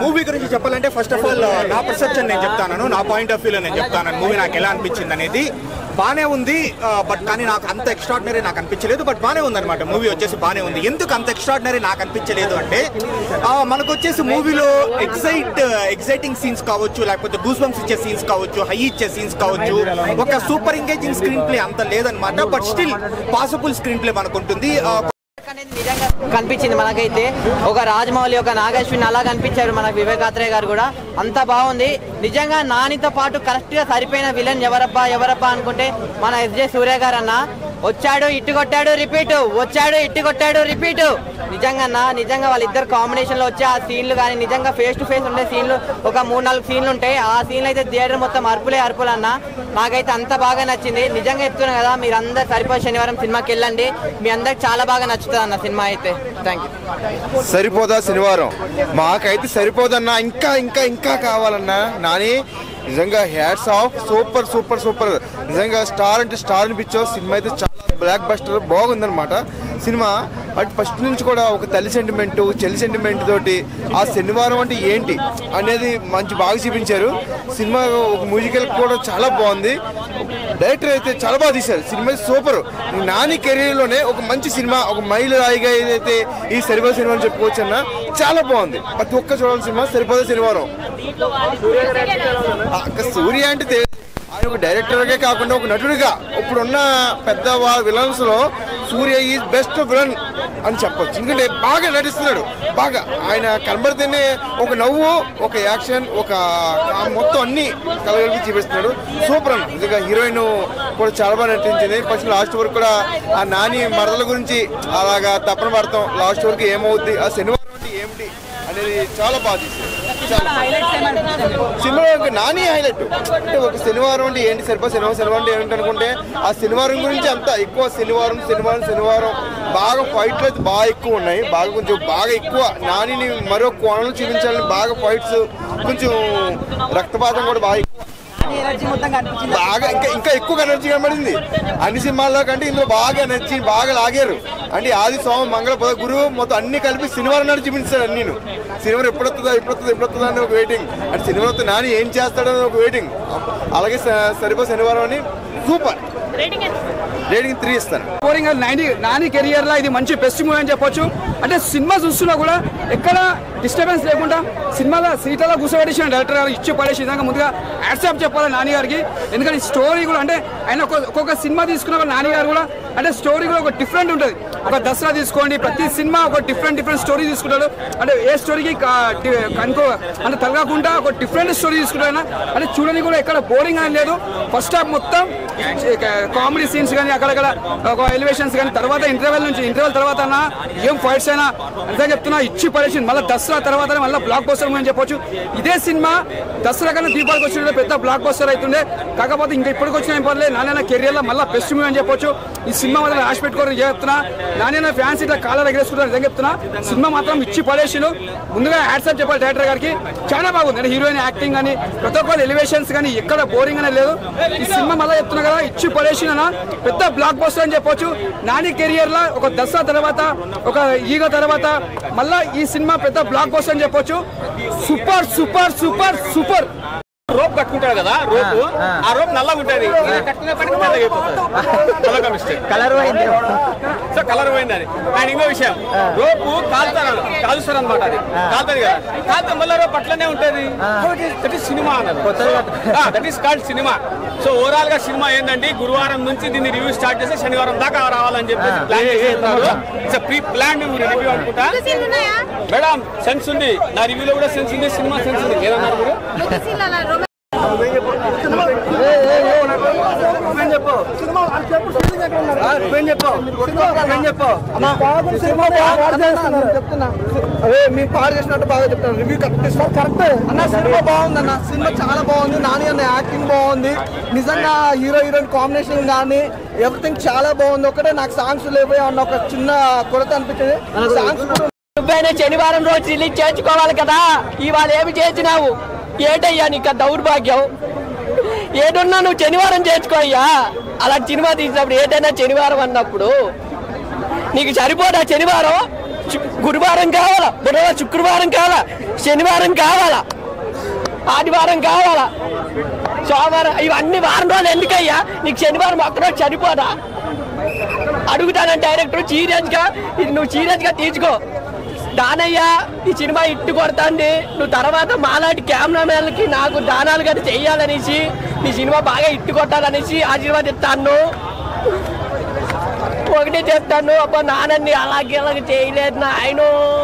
Movie గురించి చెప్పాలంటే first of all నా పర్సెప్షన్ నేను చెప్తాను నా పాయింట్ ఆఫ్ వ్యూలో నేను చెప్తాను మూవీ నాకు ఎలా అనిపించింది అనేది బానే ఉంది బట్ కానీ నాకు అంత ఎక్స్ట్రాడినరీ నాకు అనిపించలేదు బట్ బానే ఉంది అనమాట మూవీ వచ్చేసి బానే ఉంది ఎందుకు అంత ఎక్స్ట్రాడినరీ నాకు అనిపించలేదు అంటే ఆ, మనకు వచ్చేసి మూవీలో ఎక్సైట్ ఎక్సైటింగ్ సీన్స్ కావచ్చు లేకపోతే గూస్ బంప్స్ ఇచ్చే సీన్స్ కావచ్చు హై ఇచ్చే సీన్స్ కావచ్చు ఒక సూపర్ ఎంగేజింగ్ స్క్రీన్ ప్లే అంత లేదనమాట but still possible screenplay మనకు ఉంటుంది ఆ, అనేది నిజంగా కనిపించింది మనకైతే ఒక రాజమౌళి ఒక నాగేశ్వరిని అలా కనిపించారు మన వివేకాత్రేయ గారు కూడా అంత బాగుంది నిజంగా నానితో పాటు కరెక్ట్ గా సరిపోయిన విలన్ ఎవరబ్బా ఎవరబ్బా అనుకుంటే మన ఎస్జే సూర్య గారు అన్న వచ్చాడు ఇట్టు కొట్టాడు రిపీట్ వచ్చాడు ఇట్టు కొట్టాడు రిపీట్ నిజంగా అన్న నిజంగా వాళ్ళిద్దరు కాంబినేషన్ లో వచ్చే ఆ సీన్లు కానీ నిజంగా ఫేస్ టు ఫేస్ ఉండే సీన్లు ఒక మూడు నాలుగు సీన్లు ఉంటాయి ఆ సీన్లు అయితే థియేటర్ మొత్తం అర్పులే అర్పులు అన్న నాకైతే అంత బాగా నచ్చింది నిజంగా చెప్తున్నా కదా మీరు అందరు సరిపోయి శనివారం సినిమాకి వెళ్ళండి మీ అందరికి చాలా బాగా నచ్చుతుంది అన్న సినిమా అయితే థ్యాంక్ యూ సరిపోదా శనివారం మాకైతే సరిపోదన్నా ఇంకా ఇంకా ఇంకా కావాలన్నా నాని నిజంగా hats off super super super నిజంగా స్టార్ అంటే స్టార్ అనిపించావు సినిమా అయితే చాలా బ్లాక్ బస్టర్ బాగుందన్నమాట సినిమా బట్ ఫస్ట్ నుంచి కూడా ఒక తల్లి సెంటిమెంట్ చెల్లి సెంటిమెంట్ తోటి ఆ శనివారం అంటే ఏంటి అనేది మంచి బాగా చూపించారు సినిమా ఒక మ్యూజికల్ కూడా చాలా బాగుంది డైరెక్టర్ అయితే చాలా బాగా తీశారు సినిమా సూపర్ నాని కెరీర్లోనే ఒక మంచి సినిమా ఒక మైలు రాయిగా ఏదైతే ఈ సరిపోద సినిమా అని చెప్పుకోవచ్చు అన్న చాలా బాగుంది ప్రతి ఒక్క చూడాల్సిన సినిమా సరిపోద శనివారం ఆ, ఇంకా సూర్య అంటే తె- ఆయన ఒక డైరెక్టర్గా కాకుండా ఒక నటుడిగా ఇప్పుడున్న పెద్ద విలన్స్ లో సూర్య ఈజ్ బెస్ట్ విలన్ అని చెప్పొచ్చు ఎందుకంటే బాగా నటిస్తున్నాడు బాగా ఆయన కనబడితేనే ఒక నవ్వు ఒక యాక్షన్ ఒక ఆ మొత్తం అన్ని కలగలిపి చూపిస్తున్నాడు సూపర్ అన్న నిజంగా హీరోయిన్ కూడా చాలా బాగా నటించింది ఫస్ట్ లాస్ట్ వరకు కూడా ఆ నాని మరదల గురించి అలాగా తప్పన పడతాం లాస్ట్ వరకు ఏమవుద్ది ఆ శనివారం అంటే ఏమిటి అనేది చాలా బాగా తీశారు చాలా సినిమా ఒక నాని హైలైట్ అంటే ఒక శనివారం అంటే ఏంటి సరిపో శనివారం శనివారం అంటే ఏంటి అనుకుంటే ఆ శనివారం గురించి అంత ఎక్కువ శనివారం శనివారం శనివారం బాగా ఫైట్లు అయితే బాగా ఎక్కువ ఉన్నాయి బాగా కొంచెం బాగా ఎక్కువ నానిని మరో కోణంలో చూపించాలని బాగా ఫైట్స్ కొంచెం రక్తపాతం కూడా బాగా ఎక్కువ. బాగా ఇంకా ఇంకా ఎక్కువ ఎనర్జీ కనబడింది అన్ని సినిమాల్లో కంటే ఇందులో బాగా ఎనర్జీ బాగా లాగారు అంటే ఆది సోమం మంగళ బుధ గురువు మొత్తం అన్ని కలిపి శనివారం నాడు చూపించాడు అన్ని సినిమా ఎప్పుడు వస్తుందా ఎప్పుడు వస్తుందా ఎప్పుడు వస్తుందా అని ఒక వెయిటింగ్ అంటే సినిమా వస్తే నాని ఏం చేస్తాడని ఒక వెయిటింగ్ అలాగే స- సరిపో శనివారం అని సూపర్ రేటింగ్ త్రీ ఇస్తాను బోరింగ్ నాని నాని కెరియర్ లో ఇది మంచి బెస్ట్ మూవీ అని చెప్పొచ్చు అంటే సినిమా చూస్తున్నా కూడా ఎక్కడ డిస్టర్బెన్స్ లేకుండా సినిమాలో సీట్లలో కూర్చోబెట్టేసిన డైరెక్టర్ గారు ఇచ్చి పడేసి విధంగా ముందుగా యాక్సెప్ట్ చెప్పాలి నాని గారికి ఎందుకంటే స్టోరీ కూడా అంటే ఆయన ఒక్కొక్క- ఒక్కొక్క సినిమా తీసుకున్న ఒక నాని గారు కూడా అంటే స్టోరీ కూడా ఒక డిఫరెంట్ ఉంటుంది ఒక దసరా తీసుకోండి ప్రతి సినిమా ఒక డిఫరెంట్ డిఫరెంట్ స్టోరీ తీసుకుంటాడు అంటే ఏ స్టోరీకి కనుకో అంటే తలగకుండా ఒక డిఫరెంట్ స్టోరీ తీసుకుంటాడు ఆయన. అంటే చూడని కూడా ఎక్కడ బోరింగ్ అని లేదు ఫస్ట్ హాఫ్ మొత్తం కామెడీ సీన్స్ కానీ అక్కడక్కడ ఒక ఎలివేషన్స్ కానీ తర్వాత ఇంటర్వెల్ నుంచి ఇంటర్వెల్ తర్వాత అన్న ఏం ఫైట్స్ అయినా అంతే చెప్తున్నా ఇచ్చి పడేసింది మళ్ళీ దసరా తర్వాత మళ్ళీ బ్లాక్ బస్టర్ అని చెప్పొచ్చు ఇదే సినిమా దసరా కన్నా దీపావళికి వచ్చిన పెద్ద బ్లాక్ బస్టర్ అవుతుండే కాకపోతే ఇంకా ఇప్పటికి వచ్చిన ఏం పర్లేదు నాన్న కెరియర్ లో మళ్ళీ బెస్ట్ మూవీ అని చెప్పొచ్చు ఈ సినిమా మాత్రం రాసి పెట్టుకోవడం చెప్తున్నా నాన్న ఫ్యాన్స్ ఇట్లా కాలర్ ఎగరేసుకుంటారు నిజంగా చెప్తున్నా సినిమా మాత్రం ఇచ్చి పడేసిలు ముందుగా హ్యాట్సాప్ చెప్పాలి డైరెక్టర్ గారికి చాలా బాగుంది అంటే హీరోయిన్ యాక్టింగ్ కానీ ప్రతి ఒక్కరు ఎలివేషన్స్ కానీ ఎక్కడ బోరింగ్ అనేది లేదు ఈ సినిమా మళ్ళీ చెప్తున్నా కదా ఇచ్చి పడేసిన పెద్ద బ్లాక్ బస్టర్ అని చెప్పొచ్చు నాని కెరియర్ లో ఒక దసరా తర్వాత ఒక ఈగ తర్వాత మళ్ళా ఈ సినిమా పెద్ద బ్లాక్ బస్టర్ అని చెప్పొచ్చు super super super super rope కట్టుకుంటాడు కదా రోప్ ఆ రోప్ నల్లగా ఉంటుంది ఇది కట్టుకునేప్పటికి మెల్లగా అయిపోతుంది అదొక మిస్టేక్ కలర్ పోయింది సో కలర్ పోయింది అది అండ్ ఇంకో విషయం రోపు కాలుతారు కాలుస్తారు అనమాట అది కాలుతుంది కదా కాలితే మళ్ళీ రోప్ అట్లనే ఉంటుంది దట్ ఈస్ సినిమా అన్నది that is called cinema so overall గా సినిమా ఏంటంటే గురువారం నుంచి దీన్ని రివ్యూ స్టార్ట్ చేసి శనివారం దాకా రావాలని చెప్పేసి ప్లాన్ చేస్తున్నారు ఇట్స్ ప్రీ ప్లాన్ రివ్యూ అనుకుంటా మేడం సెన్స్ ఉంది నా రివ్యూలో కూడా సెన్స్ ఉంది సినిమా సెన్స్ ఉంది ఏదన్నారు మీరు మీ పాడు చేసినట్టు బాగా చెప్తాను రివ్యూ కరెక్ట్ అన్న సినిమా బాగుంది అన్న సినిమా చాలా బాగుంది నాని అన్న యాక్టింగ్ బాగుంది నిజంగా హీరో హీరోయిన్ కాంబినేషన్ కానీ ఎవ్రీథింగ్ చాలా బాగుంది ఒకటే నాకు సాంగ్స్ లేవే అన్న ఒక చిన్న కొరత అనిపించింది సాంగ్స్ కూడా నువ్వైనా శనివారం రోజు రిలీజ్ చేసుకోవాలి కదా ఇవాళ ఏమి చేసినావు ఏటయ్యా నీకు ఆ దౌర్భాగ్యం ఏడున్నా నువ్వు శనివారం చేసుకో అయ్యా అలా సినిమా తీసినప్పుడు ఏదైనా శనివారం అన్నప్పుడు నీకు సరిపోదా శనివారం శు- గురువారం కావాలా బుధవారం శుక్రవారం కావాలా శనివారం కావాలా ఆదివారం కావాలా సోమవారం ఇవన్నీ వారం రోజులు ఎందుకయ్యా నీకు శనివారం ఒక్కరోజు చనిపోదా అడుగుతాను డైరెక్టర్ సీరియస్ గా ఇది నువ్వు సీరియస్ గా తీసుకో దానయ్య ఈ సినిమా ఇట్టు కొడతాండి నువ్వు తర్వాత మాలాంటి కెమెరామెన్లకి నాకు దానాలు గది చెయ్యాలనేసి నీ సినిమా బాగా ఇట్టు కొట్టాలనేసి ఆశీర్వాదిస్తాను ఒకటే చెప్తాను అబ్బా నాన్నని అలాగే అలాగే చేయలేదు నాయన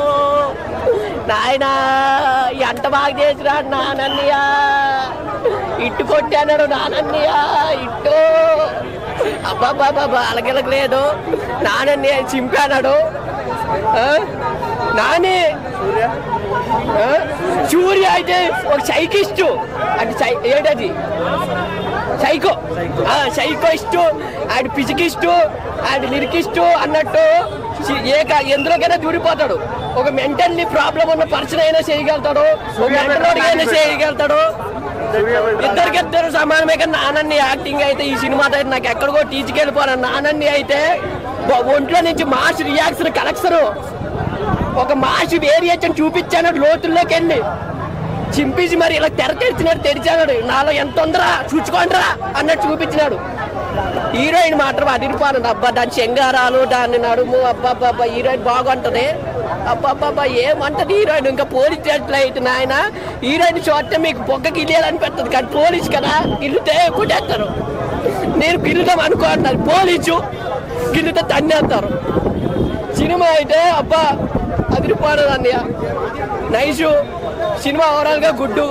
నాయన ఎంత బాగా చేసినాడు నానన్నయ్య ఇట్టు కొట్టాడు నానన్నయ్య ఇట్టు అబ్బాబ్బాబ్బా అలగలగలేదు నానన్నయ్య చింపానాడు ఆ? నాని ఆ? సూర్య అయితే ఒక సైకిస్టు అంటే సై ఏంటది సైకో ఆ, సైకో ఇష్టు ఆయన పిసికిస్టు ఆయన లిరికిస్టు అన్నట్టు సి- ఏ క- ఎందులోకైనా దూరిపోతాడు ఒక మెంటల్లీ ప్రాబ్లం ఉన్న పర్సన్ అయినా చేయగలుగుతాడు ఒక మెంటల్ అయినా చేయగలుగుతాడు ఇద్దరికిద్దరు సమానమే కానీ నానన్ని యాక్టింగ్ అయితే ఈ సినిమాతో అయితే నాకు ఎక్కడికో తీసుకెళ్ళిపోను నానన్ని అయితే ఒ- ఒంట్లో నుంచి మాస్ రియాక్షన్ కలెక్షన్ ఒక మాస్ వేరియేషన్ చూపించాను లోతుల్లోకి వెళ్ళి చింపేసి మరి ఇలా తెర తెరిచినాడు తెరిచాడు నాలో ఎంత ఉందరా చూచుకోండిరా అన్నట్టు చూపించినాడు హీరోయిన్ మాత్రం అదిరిపోను అబ్బా దాని శంగారాలు దాని నడుము అబ్బా అబ్బా హీరోయిన్ బాగుంటది అబ్బాబ్బా ఏమంటది హీరోయిన్ ఇంకా పోలీస్ స్టేషన్ అయితే నాయన హీరోయిన్ చూస్తే మీకు బొగ్గకి ఇల్లేయాలనిపిస్తుంది కానీ పోలీస్ కదా గిల్లుతే కొట్టేస్తారు నేను గిల్లుదాం అనుకోండి పోలీసు గిల్లుతే తన్నేస్తారు సినిమా అయితే అబ్బా అదిరిపోను అన్నయ్య నైసు సినిమా ఓవరాల్ గా గుడ్డు